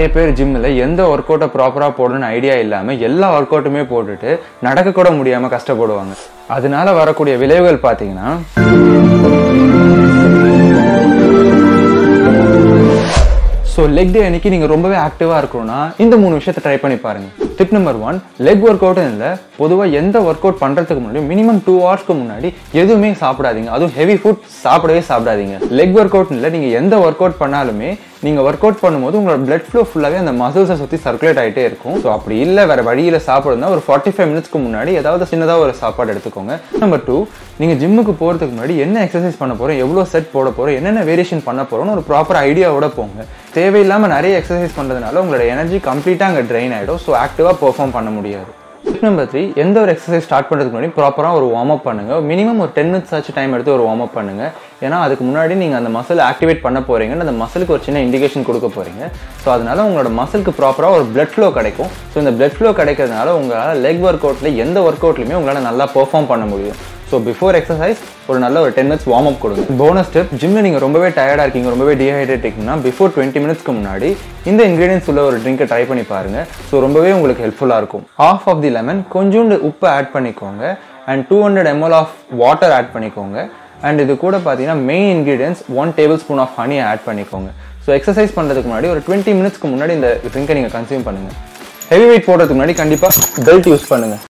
நிறைய பேர் ஜிம்மில் எந்த ஒர்க் அவுட்டை ப்ராப்பராக போடணும்னு ஐடியா இல்லாமல் எல்லா ஒர்க் அவுட்டுமே போட்டுட்டு நடக்க கூட முடியாமல் கஷ்டப்படுவாங்க அதனால வரக்கூடிய விளைவுகள் பார்த்தீங்கன்னா ஸோ லெக் டே அன்னைக்கு நீங்கள் ரொம்பவே ஆக்டிவாக இருக்கணும்னா இந்த மூணு விஷயத்தை ட்ரை பண்ணி பாருங்க tip number one leg work அவுட்னு இல்லை பொதுவாக எந்த ஒர்க் அவுட் பண்ணுறதுக்கு முன்னாடி மினிமம் டூ ஹவர்ஸ்க்கு முன்னாடி எதுவுமே சாப்பிடாதீங்க அதுவும் ஹெவி ஃபுட் சாப்பிடவே சாப்பிடாதீங்க லெக் ஒர்க் அவுட் இல்லை நீங்கள் எந்த ஒர்க் அவுட் பண்ணாலுமே நீங்கள் ஒர்க் அவுட் பண்ணும்போது உங்களோட பிளட் ஃப்ளோ ஃபுல்லாகவே அந்த மசில்ஸை சுற்றி சர்க்குலேட் ஆகிட்டே இருக்கும் ஸோ அப்படி இல்லை வேறு வழியில் சாப்பிடுறதுனா ஒரு ஃபார்ட்டி ஃபைவ் மினிட்ஸ்க்கு முன்னாடி ஏதாவது சின்னதாக ஒரு சாப்பாடு எடுத்துக்கோங்க நம்பர் டூ நீங்கள் ஜிம்முக்கு போகிறதுக்கு முன்னாடி என்ன எக்ஸசைஸ் பண்ண போகிறோம் எவ்வளோ செட் போட போகிறோம் என்னென்ன வேரியேஷன் பண்ண போகிறோம்னு ஒரு ப்ராப்பர் ஐடியாவோட போங்க தேவையில்லாமல் நிறைய எக்ஸசைஸ் பண்ணுறதுனால உங்களோட எனர்ஜி கம்ப்ளீட்டாக அங்கே ட்ரெயின் ஆகிடும் ஸோ ஆக்டிவாக பெர்ஃபார்ம் பண்ண முடியாது டிப் நம்பர் த்ரீ எந்த ஒரு எக்ஸசைஸ் ஸ்டார்ட் பண்ணுறதுக்கு முன்னாடி ப்ராப்பராக ஒரு வார்ம் அப் பண்ணுங்க மினிமம் ஒரு டென் மினிட்ஸ் ஆச்சு டைம் எடுத்து ஒரு வார்ம் அப் பண்ணுங்க ஏன்னா அதுக்கு முன்னாடி நீங்கள் அந்த மசில் ஆக்டிவேட் பண்ண போறீங்கன்னு அந்த மசிலுக்கு ஒரு சின்ன இண்டிகேஷன் கொடுக்க போறீங்க ஸோ அதனால உங்களோட மசிலுக்கு ப்ராப்பராக ஒரு பிளட் ஃப்ளோ கிடைக்கும் ஸோ இந்த பிளட் ஃப்ளோ கிடைக்கிறதுனால உங்களால் லெக் ஒர்க் அவுட்ல எந்த ஒர்க் அவுட்லையுமே உங்களால் நல்லா பெர்ஃபார்ம் பண்ண முடியும் ஸோ பிஃபோர் எக்ஸசைஸ் ஒரு நல்ல ஒரு டென் மினிட்ஸ் வார்ம் அப் கொடுங்க போனஸ் ஸ்டெப் ஜிம்மில் நீங்கள் ரொம்பவே டயர்டாக இருக்கீங்க ரொம்பவே டீஹைட்ரேட் இருக்கீங்கன்னா பிஃபோர் டுவெண்ட்டி மினிட்ஸ்க்கு முன்னாடி இந்த இன்க்ரீடியன்ஸ் உள்ள ஒரு ட்ரிங்கை ட்ரை பண்ணி பாருங்க ஸோ ரொம்பவே உங்களுக்கு ஹெல்ப்ஃபுல்லாக இருக்கும் ஆஃப் ஆஃப் தி லெமன் கொஞ்சோண்டு உப்பு ஆட் பண்ணிக்கோங்க and two hundred ML of water add பண்ணிக்கோங்க அண்ட் இது கூட பார்த்தீங்கன்னா main ingredients one tablespoon of honey add பண்ணிக்கோங்க ஸோ எக்ஸசைஸ் பண்ணுறதுக்கு முன்னாடி ஒரு டுவெண்ட்டி மினிட்ஸ்க்கு முன்னாடி இந்த ட்ரிங்கை நீங்கள் கன்சியூம் பண்ணுங்கள் ஹெவி வெயிட் போடுறதுக்கு முன்னாடி கண்டிப்பாக பெல்ட் யூஸ் பண்ணுங்கள்